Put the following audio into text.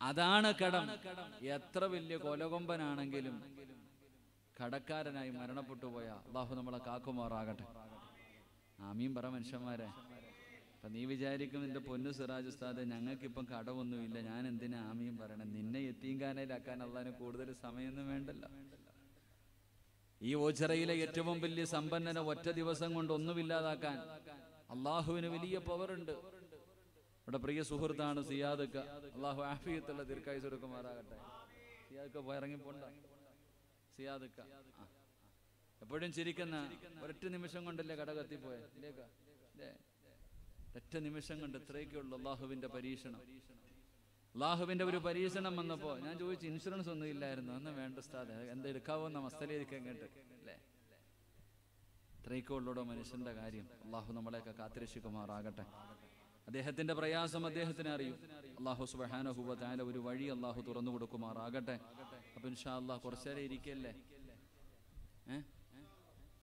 അതാണ് കടം എത്ര വലിയ കൊലകൊമ്പനാണെങ്കിലും കടക്കാരനായി മരണപ്പെട്ടു പോയ അള്ളാഹു നമ്മളെ കാക്കുമാറാകട്ടെ ആമീൻ പറ മനുഷ്യന്മാരെ അപ്പൊ നീ വിചാരിക്കും നിന്റെ പൊന്നു സിറാജ് ഉസ്താദ് ഞങ്ങൾക്കിപ്പം കടമൊന്നുമില്ല ഞാൻ എന്തിനാ ആമീൻ പറയണം നിന്നെ എത്തീങ്കാനയിലാക്കാൻ അള്ളാഹിന് കൂടുതൽ സമയമൊന്നും വേണ്ടല്ലോ ഈ ഓച്ചിറയിലെ ഏറ്റവും വലിയ സമ്പന്നനെ ഒറ്റ ദിവസം കൊണ്ട് ഒന്നുമില്ലാതാക്കാൻ അള്ളാഹുവിന് വലിയ പവറുണ്ട് ഇവിടെ പ്രിയ സുഹൃത്താണ് സിയാദക്ക അള്ളാഹു ആഫിയത്തുള്ള ദീർഘായുസ് കൊടുക്കുമാറാകട്ടെ സിയാദക്ക പോയി ഇറങ്ങിപ്പോണ്ട സിയാദക്ക ആ. എപ്പോഴും ചിരിക്കുന്ന ഒരൊറ്റ നിമിഷം കൊണ്ടല്ലേ കട കത്തിപ്പോയെ ഇല്ലേക്ക ഇല്ലേ ഒറ്റ നിമിഷം കൊണ്ട് ഇത്രയൊക്കെ ഉള്ളു അള്ളാഹുവിന്റെ പരീക്ഷണം അള്ളാഹുവിന്റെ ഒരു പരീക്ഷണം വന്നപ്പോ ഞാൻ ചോദിച്ചു ഇൻഷുറൻസ് ഒന്നും ഇല്ലായിരുന്നു അന്ന് വേണ്ട സ്ഥാനം എന്താ എടുക്കാവുന്ന മസ്തലേക്ക് അങ്ങോട്ട് അല്ലേ ഇത്രയൊക്കെ ഉള്ളൂടോ മനുഷ്യന്റെ കാര്യം അള്ളാഹു നമ്മളെയൊക്കെ കാത്തിരക്ഷിക്കുമാറാകട്ടെ അദ്ദേഹത്തിന്റെ പ്രയാസം അദ്ദേഹത്തിന് അറിയും അള്ളാഹു സുബഹാനഹുബ താല ഒരു വഴി അള്ളാഹു തുറന്നു കൊടുക്കുമാറാകട്ടെ അപ്പൊ ഇൻഷാ അള്ളാഹ് കുറച്ചേരം ഇരിക്കല്ലേ ഏഹ്